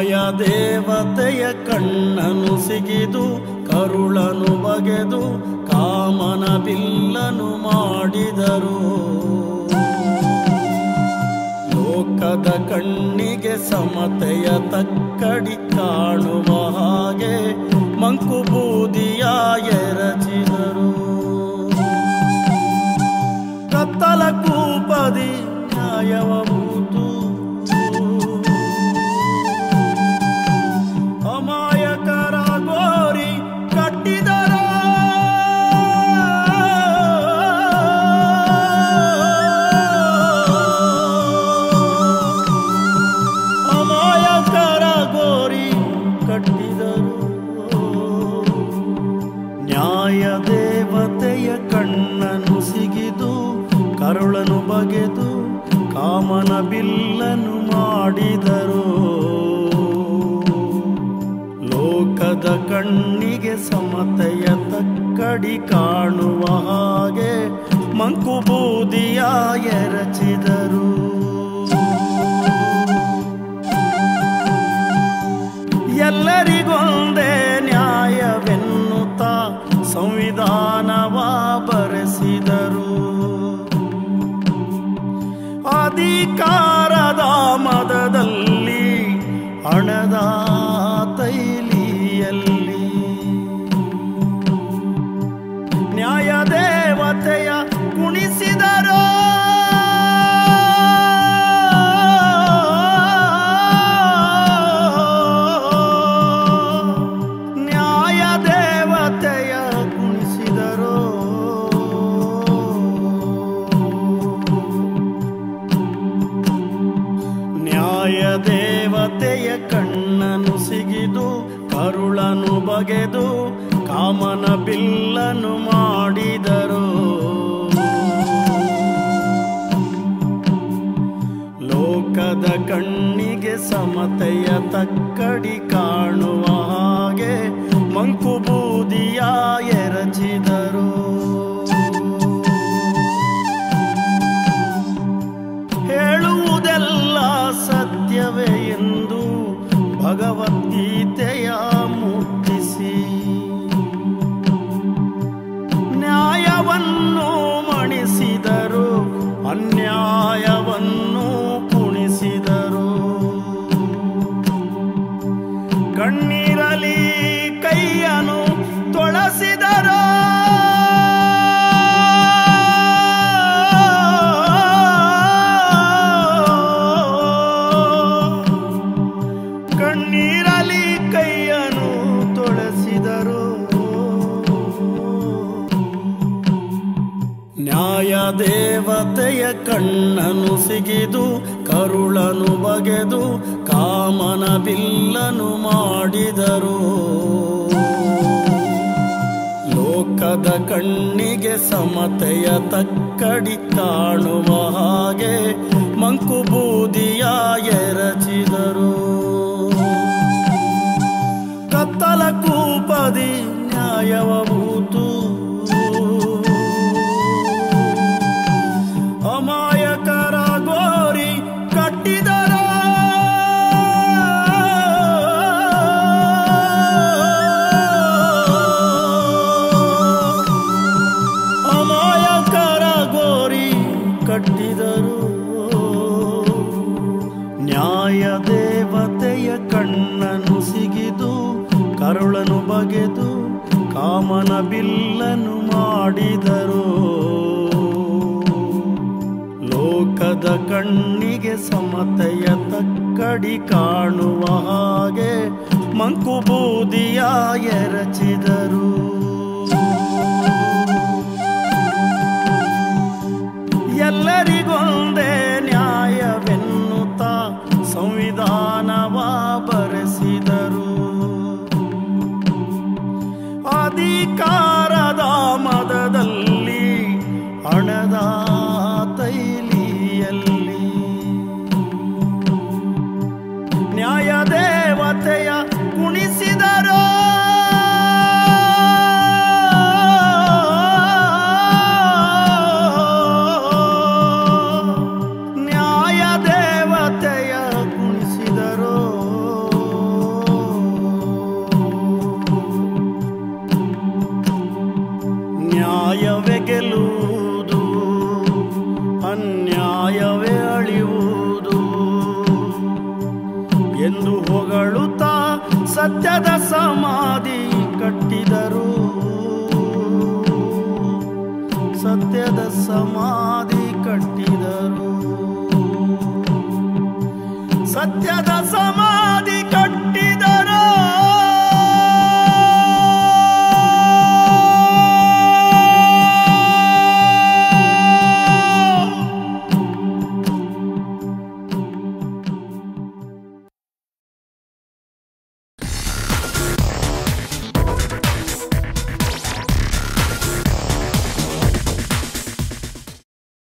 ನ್ಯಾಯ ದೇವತೆಯ ಕಣ್ಣನು ಸಿಗಿದು ಕರುಳನು ಬಗೆದು ಕಾಮನ ಬಿಲ್ಲನು ಮಾಡಿದರು ಲೋಕದ ಕಣ್ಣಿಗೆ ಸಮತೆಯ ತಕ್ಕಡಿ ಕಾಣುವ ಹಾಗೆ ಮಂಕು ಬೂದಿಯ ಎರಚಿದರು ಕತ್ತಲ ಕೂಪದಿ ನ್ಯಾಯವ ಬೂತು ಅಮಾಯಕರ ಗೋರಿ ಕಟ್ಟಿದರ ಅಮಾಯಕರ ಗೋರಿ ಕಟ್ಟಿದರು ನ್ಯಾಯ ದೇವತೆಯ ಕಣ್ಣನು ಸಿಗಿದು ಕರುಳನು ಬಗೆದು ಕಾಮನ ಬಿಲ್ಲನು ಮಾಡಿದರು ಲೋಕದ ಕಣ್ಣಿಗೆ ಸಮತೆಯ ತಕ್ಕಡಿ ಕಾಣುವ ಹಾಗೆ ಮಂಕು ಬೂದಿಯ ಎರಚಿದರು ಎಲ್ಲರಿಗೊಂದೇ ನ್ಯಾಯವೆನ್ನುತ್ತ ಸಂವಿಧಾನವ ಬರೆಸಿದರು ಅಧಿಕಾರದ ಮದದಲ್ಲಿ ಹಣದ ತೈಲಿಯಲ್ಲಿ ನ್ಯಾಯ ದೇವತೆಯ ಕುಣಿಸಿದರು ನ್ಯಾಯ ದೇವತೆಯ ಕುಣಿಸಿದರು ನ್ಯಾಯ ದೇವತೆಯ ಕಣ್ಣನು ಸಿಗಿದು ಕರುಳನು ಬಗೆದು ಕಾಮನ ಬಿಲ್ಲನು ಮಾಡಿದರು ಲೋಕದ ಕಣ್ಣಿಗೆ ಸಮತೆಯ ತಕ್ಕಡಿ ಕಾಣುವ ಹಾಗೆ ಮಂಕು ಬೂದಿಯ ಎರಚಿದರು ಹೇಳುವುದೆಲ್ಲ ಸತ್ಯವೇ ಎಂದು ಭಗವದ್ಗೀತೆಯ ಮುಟ್ಟಿಸಿ ನ್ಯಾಯವನ್ನು ಮಣಿಸಿದರು ಅನ್ಯಾಯವನ್ನು ಕುಣಿಸಿದರು ಕಣ್ಣೀರಲಿ ಕೈಯನು ತೊಳಸಿದರು ಕಣ್ಣೀರಲಿ ಕೈಯನು ತೊಳಸಿದರು ನ್ಯಾಯ ದೇವತೆಯ ಕಣ್ಣನು ಸಿಗಿದು ಕರುಳನು ಬಗೆದು ಕಾಮನ ಬಿಲ್ಲನು ಮಾಡಿದರು ಲೋಕದ ಕಣ್ಣಿಗೆ ಸಮತೆಯ ತಕ್ಕಡಿ ಕಾಣುವ ಹಾಗೆ ಮಂಕು ಬೂದಿಯ ಎರಚಿದರು ಕತ್ತಲ ಕೂಪದಿ ನ್ಯಾಯವ ಬೂತು ಅಮಾಯಕರ ಗೋರಿ ಕಟ್ಟಿದರ ಅಮಾಯಕರ ಗೋರಿ ಕಟ್ಟಿದರು ನ್ಯಾಯ ದೇವತೆಯ ಕಣ್ಣನು ಸಿಗಿದು ಕರುಳನು ಬಗೆದು ಕಾಮನ ಬಿಲ್ಲನು ಮಾಡಿದರು ಲೋಕದ ಕಣ್ಣಿಗೆ ಸಮತೆಯ ತಕ್ಕಡಿ ಕಾಣುವ ಹಾಗೆ ಮಂಕು ಬೂದಿಯ ಎರಚಿದರು ಎಲ್ಲರಿಗೊಂದೇ ನ್ಯಾಯವೆನ್ನುತ್ತ ಸಂವಿಧಾನವ ಬರೆಸಿದರು ಅಧಿಕಾರದ ಮದದಲ್ಲಿ ಹಣದ ತೈಲಿಯಲ್ಲಿ ನ್ಯಾಯ ದೇವತೆಯ ಕುಣಿಸಿದರು ಸತ್ಯದ ಸಮಾಧಿ ಕಟ್ಟಿದರು ಸತ್ಯದ ಸಮಾಧಿ ಕಟ್ಟಿದರು ಸತ್ಯದ ಸಮಾಧಿ ಕಟ್ಟಿದರು